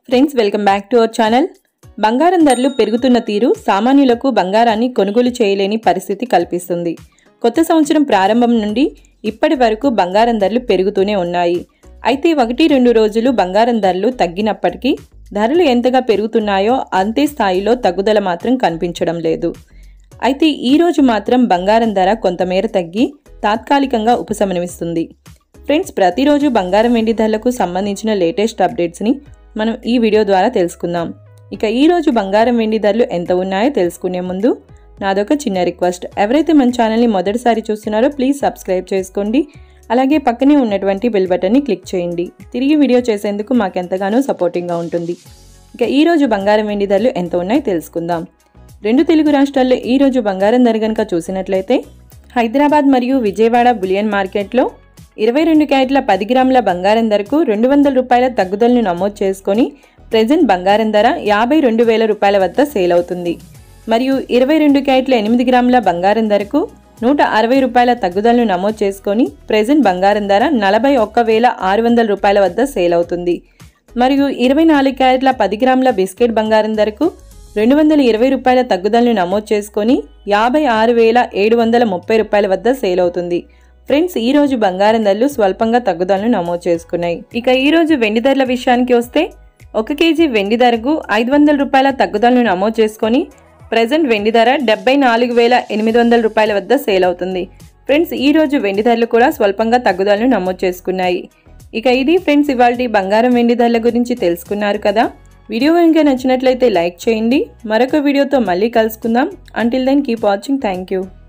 friends welcome back to our channel బంగారం ధరలు పెరుగుతున్న తీరు సామాన్యులకు బంగారాన్ని కొనుగోలు చేయలేని పరిస్థితి కల్పిస్తుంది కొత్త సంవత్సరం ప్రారంభం నుండి ఇప్పటి వరకు బంగారం ధరలు పెరుగుతూనే ఉన్నాయి అయితే ఒకటి రెండు రోజులు బంగారం ధరలు తగ్గినప్పటికీ ధరలు ఎంతగా పెరుగుతున్నాయో అంతే స్థాయిలో తగ్గుదల మాత్రం కనిపించడం లేదు అయితే ఈ రోజు మాత్రం బంగారం ధర కొంతమేర తగ్గి తాత్కాలికంగా ఉపశమనమిస్తుంది ఫ్రెండ్స్ ప్రతిరోజు బంగారం వెండి ధరలకు సంబంధించిన లేటెస్ట్ అప్డేట్స్ని మనం ఈ వీడియో ద్వారా తెలుసుకుందాం ఇక ఈ రోజు బంగారం వెండి ధరలు ఎంత ఉన్నాయో తెలుసుకునే ముందు నాదొక చిన్న రిక్వెస్ట్ ఎవరైతే మన ఛానల్ని మొదటిసారి చూస్తున్నారో ప్లీజ్ సబ్స్క్రైబ్ చేసుకోండి అలాగే పక్కనే ఉన్నటువంటి బెల్ బటన్ని క్లిక్ చేయండి తిరిగి వీడియో చేసేందుకు మాకెంతగానో సపోర్టింగ్గా ఉంటుంది ఇక ఈ రోజు బంగారం వెండి ధరలు ఎంత ఉన్నాయో తెలుసుకుందాం రెండు తెలుగు రాష్ట్రాల్లో ఈ రోజు బంగారం ధర కనుక చూసినట్లయితే హైదరాబాద్ మరియు విజయవాడ బులియన్ మార్కెట్లో ఇరవై రెండు క్యారెట్ల పది గ్రాముల బంగారం ధరకు రెండు వందల రూపాయల తగ్గుదలను నమోదు చేసుకొని ప్రెజెంట్ బంగారం ధర యాభై రెండు వేల రూపాయల వద్ద సేల్ అవుతుంది మరియు ఇరవై రెండు క్యారెట్ల ఎనిమిది గ్రాముల బంగారం ధరకు నూట అరవై రూపాయల తగ్గుదలను నమోదు చేసుకొని ప్రెజెంట్ బంగారం ధర నలభై ఒక్క వేల ఆరు వందల రూపాయల వద్ద సేల్ అవుతుంది మరియు ఇరవై నాలుగు క్యారెట్ల పది గ్రాముల బిస్కెట్ బంగారం ధరకు రెండు వందల ఇరవై రూపాయల తగ్గుదలను నమోదు చేసుకొని యాభై ఆరు వేల ఏడు వందల ముప్పై రూపాయల వద్ద సేల్ అవుతుంది ఫ్రెండ్స్ ఈ రోజు బంగారం ధరలు స్వల్పంగా తగ్గుదలను నమోదు చేసుకున్నాయి ఇక ఈ రోజు వెండి ధరల విషయానికి వస్తే ఒక కేజీ వెండి ధరకు ఐదు వందల రూపాయల తగ్గుదలను నమోదు చేసుకొని ప్రజెంట్ వెండి ధర డెబ్బై నాలుగు వేల ఎనిమిది వందల రూపాయల వద్ద సేల్ అవుతుంది ఫ్రెండ్స్ ఈ రోజు వెండి ధరలు కూడా స్వల్పంగా తగ్గుదలను నమోదు చేసుకున్నాయి ఇక ఇది ఫ్రెండ్స్ ఇవాళ బంగారం వెండి ధరల గురించి తెలుసుకున్నారు కదా వీడియో కనుక నచ్చినట్లయితే లైక్ చేయండి మరొక వీడియోతో మళ్ళీ కలుసుకుందాం until then keep watching thank you